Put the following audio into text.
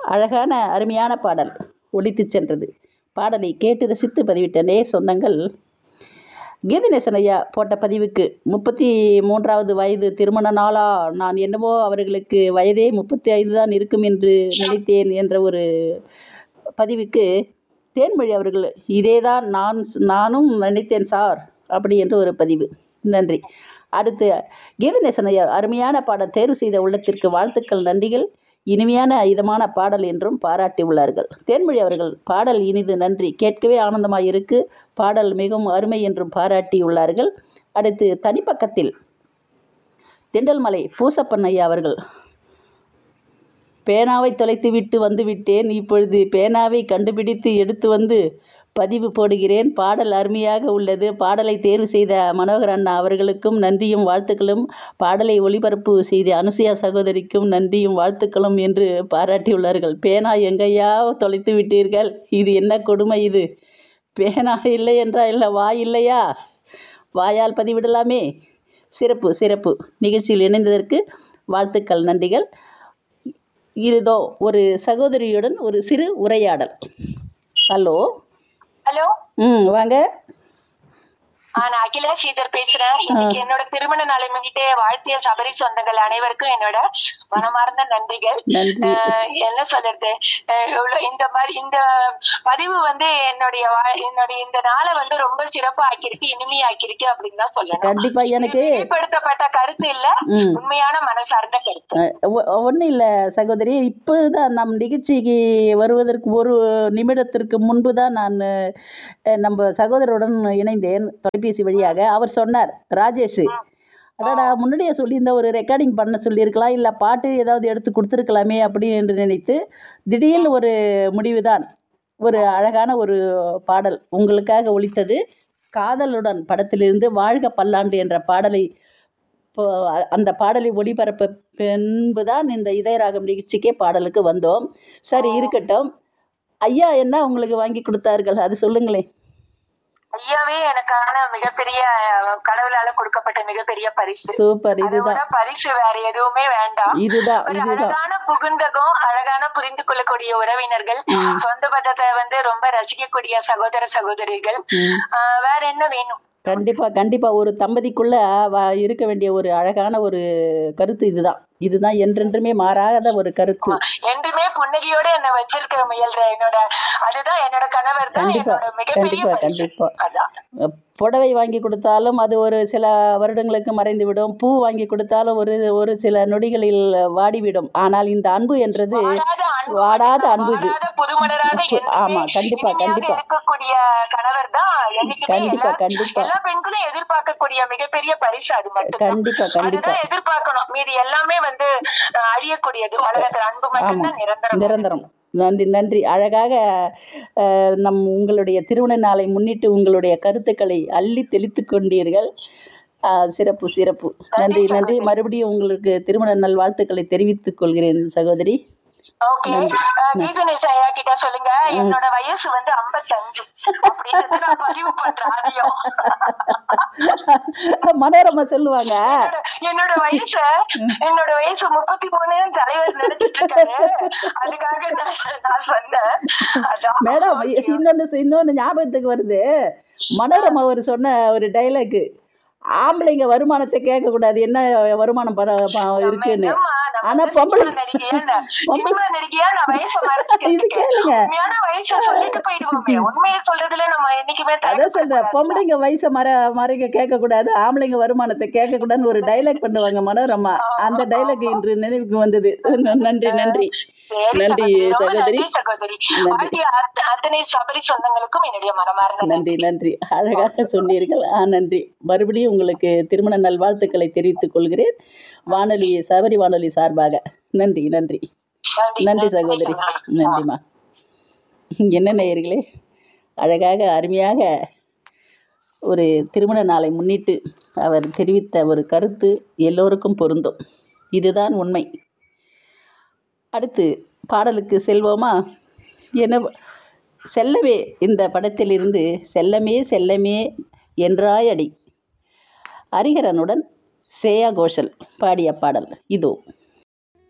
அழகான அருமையான பாடல் ஒலித்துச் சென்றது பாடலை கேட்டு ரசித்து பதிவிட்ட நேர் சொந்தங்கள் கீதநேசன் ஐயா போட்ட பதிவுக்கு முப்பத்தி மூன்றாவது வயது திருமண நாளா நான் என்னவோ அவர்களுக்கு வயதே முப்பத்தி ஐந்து தான் இருக்கும் என்று நினைத்தேன் என்ற ஒரு பதிவுக்கு தேன்மொழி அவர்கள் இதே தான் நான் நானும் நினைத்தேன் சார் அப்படி என்று ஒரு பதிவு நன்றி அடுத்து கீதநேசன் ஐயா அருமையான பாடல் தேர்வு செய்த உள்ளத்திற்கு வாழ்த்துக்கள் நன்றிகள் இனிமையான இதமான பாடல் என்றும் பாராட்டி உள்ளார்கள் தேன்மொழி அவர்கள் பாடல் இனிது நன்றி கேட்கவே ஆனந்தமாக இருக்கு பாடல் மிகவும் அருமை என்றும் பாராட்டியுள்ளார்கள் அடுத்து தனிப்பக்கத்தில் திண்டல்மலை பூசப்பன் ஐயா அவர்கள் பேனாவை தொலைத்து விட்டு வந்து விட்டேன் இப்பொழுது பேனாவை கண்டுபிடித்து எடுத்து வந்து பதிவு போடுகிறேன் பாடல் அருமையாக உள்ளது பாடலை தேர்வு செய்த மனோகர் அண்ணா அவர்களுக்கும் நன்றியும் வாழ்த்துக்களும் பாடலை ஒளிபரப்பு செய்த அனுசுயா சகோதரிக்கும் நன்றியும் வாழ்த்துக்களும் என்று பாராட்டியுள்ளார்கள் பேனா எங்கையா தொலைத்து விட்டீர்கள் இது என்ன கொடுமை இது பேனா இல்லை என்றா இல்லை வாய் இல்லையா வாயால் பதிவிடலாமே சிறப்பு சிறப்பு நிகழ்ச்சியில் இணைந்ததற்கு வாழ்த்துக்கள் நன்றிகள் இதோ ஒரு சகோதரியுடன் ஒரு சிறு உரையாடல் ஹலோ ஹலோ ம் வாங்க ஆ, நான் அகிலா ஸ்ரீதர் பேசுறேன் இன்னைக்கு என்னோட திருமண நாளை முன்னிட்டு வாழ்த்திய சபரி சொந்தங்கள் அனைவருக்கும் என்னோட மனமார்ந்த நன்றிகள் நன்றி அஹ், என்ன சொல்றது அஹ், இவ்வளவு இந்த மாதிரி இந்த பதிவு வந்து என்னுடைய வா- என்னுடைய இந்த நாளை வந்து ரொம்ப சிறப்பா ஆக்கியிருக்கு இனிமையாக்கியிருக்கு அப்படின்னு தான் சொல்லணும் கண்டிப்பா எனக்கு வெளிப்படுத்தப்பட்ட கருத்து இல்ல ம் உண்மையான மனசார்ந்த கருத்து ஒன்றும் இல்லை சகோதரி இப்போ தான் நம் நிகழ்ச்சிக்கு வருவதற்கு ஒரு நிமிடத்திற்கு முன்பு தான் நான் அஹ், நம்ம சகோதரருடன் இணைந்தேன் தொலைபேசி வழியாக அவர் சொன்னார் ராஜேஷ் அடடா முன்னாடியே சொல்லியிருந்தா ஒரு ரெக்கார்டிங் பண்ண சொல்லியிருக்கலாம் இல்லை பாட்டு ஏதாவது எடுத்து கொடுத்துருக்கலாமே அப்படி என்று நினைத்து திடீர்னு ஒரு முடிவு தான் ஒரு அழகான ஒரு பாடல் உங்களுக்காக ஒலித்தது காதலுடன் படத்திலிருந்து வாழ்க பல்லாண்டு என்ற பாடலை இப்போ அ- அந்த பாடலை ஒளிபரப்ப பின்பு தான் இந்த இதயராகம் நிகழ்ச்சிக்கே பாடலுக்கு வந்தோம் சரி இருக்கட்டும் ஐயா என்ன உங்களுக்கு வாங்கி கொடுத்தார்கள் அது சொல்லுங்களேன் ஐயாவே எனக்கான மிகப்பெரிய அஹ், கடவுளால கொடுக்கப்பட்ட மிகப்பெரிய பரிசு சூப்பர் அதை இதுதான் விட பரிசு வேற எதுவுமே வேண்டாம் இதுதான் ஒரு இதுதான் அழகான புகுந்தகம் அழகான புரிந்து கொள்ளக்கூடிய உறவினர்கள் ம். சொந்த பந்தத்தை வந்து ரொம்ப ரசிக்கக்கூடிய சகோதர சகோதரிகள் ம் ஆஹ் வேற என்ன வேணும் கண்டிப்பாக கண்டிப்பாக ஒரு தம்பதிக்குள்ள வ- இருக்க வேண்டிய ஒரு அழகான ஒரு கருத்து இதுதான் இதுதான் என்றென்றுமே மாறாத ஒரு கருத்து என்றுமே புன்னகையோட என்ன வச்சிருக்கிற முயல்ற என்னோட அதுதான் என்னோட கணவர் தான் கண்டிப்பா, என்னோட மிகப்பெரிய கண்டிப்பா, பரிசு. கண்டிப்பா. அதான் அஹ் புடவை வாங்கி கொடுத்தாலும் அது ஒரு சில வருடங்களுக்கு மறைந்து விடும் பூ வாங்கி கொடுத்தாலும் ஒரு ஒரு சில நொடிகளில் வாடிவிடும் ஆனால் இந்த அன்பு என்றது வாடாத அன்பு வாடாத அன்பு இது வாடாத புதுமலராக என்றுமே ஆமா, கண்டிப்பா, இனிமையாக கண்டிப்பா. இருக்கக்கூடிய கணவர் தான் என்னைக்குமே கண்டிப்பா எல்லா- கண்டிப்பா எல்லா பெண்களும் எதிர்பார்க்கக்கூடிய மிகப்பெரிய பரிசு அது மட்டும் கண்டிப்பா கண்டிப்பா அதுதான் எதிர்பார்க்கணும் மீதி எல்லாமே வந்து அஹ், அழியக்கூடியது உலகத்துல அன்பு மட்டும்தான் நிரந்தரம் நிரந்தரம் நன்றி நன்றி அழகாக அஹ், நம் உங்களுடைய திருமண நாளை முன்னிட்டு உங்களுடைய கருத்துக்களை அள்ளி தெளித்து கொண்டீர்கள் அஹ், சிறப்பு சிறப்பு நன்றி நன்றி மறுபடியும் உங்களுக்கு திருமண நல்வாழ்த்துக்களை தெரிவித்துக் கொள்கிறேன் சகோதரி ஓகே கீதநேச ஐயா கிட்ட சொல்லுங்க என்னோட வயசு வந்து 55 அப்படின்னு நான் பதிவு பண்றேன் அதையும் மனோரமா சொல்லுவாங்க என்னோட- என்னோட வயசு என்னோட வயசு முப்பத்தி மூணு தலைவர் நினைச்சிட்டு இருக்காரு அதுக்காக நான் நான் சொன்னேன் அதான். மேடம் இன்னொன்று இன்னொன்று ஞாபகத்துக்கு வருது மனோரமா ஒரு சொன்ன ஒரு டைலாக் ஆம்பளைங்க வருமானத்தை கேட்கக்கூடாது என்ன வருமானம் பர- ப- இருக்குன்னு என்னம்மா, நம்ம ஆனா வந்து பொம்பளை- சினிமா நடிகையா என்ன? சினிமா நடிகையா நான் வயசை மறைச்சுக்கிறதுக்கு? இது கேளுங்க. உண்மையான வயசை சொல்லிட்டு போயிடுவோமே உண்மையை சொல்றதுல நம்ம என்னைக்குமே அதான் சொல்றேன் தயக்கப்படக்கூடாது. பொம்பளைங்க வயசை மற மறைக்க கேட்கக்கூடாது ஆம்பளைங்க வருமானத்தை கேட்கக்கூடாதுன்னு ஒரு டைலாக் பண்ணுவாங்க மனோரமா அந்த டைலாக் இன்று நினைவுக்கு வந்தது நன்றி நன்றி சரி நன்றி சகோதரி, ரொம்ப சகோதரி நன்றி சகோதரி வாழ்த்திய அத்த- அத்தனை சபரி சொந்தங்களுக்கும் என்னுடைய மனமார்ந்த நன்றி நன்றி அழகாக சொன்னீர்கள் ஆ நன்றி மறுபடியும் உங்களுக்கு திருமண நல்வாழ்த்துக்களை தெரிவித்துக் கொள்கிறேன் வானொலி சபரி வானொலி சார்பாக நன்றி நன்றி நன்றி சகோதரி நன்றிம்மா என்ன நேயர்களே அழகாக அருமையாக ஒரு திருமண நாளை முன்னிட்டு அவர் தெரிவித்த ஒரு கருத்து எல்லோருக்கும் பொருந்தும் இதுதான் உண்மை அடுத்து பாடலுக்கு செல்வோமா என செல்லவே இந்த படத்திலிருந்து செல்லமே செல்லமே என்றாயடி ஹரிஹரனுடன் ஸ்ரேயா கோஷல் பாடிய பாடல் இதோ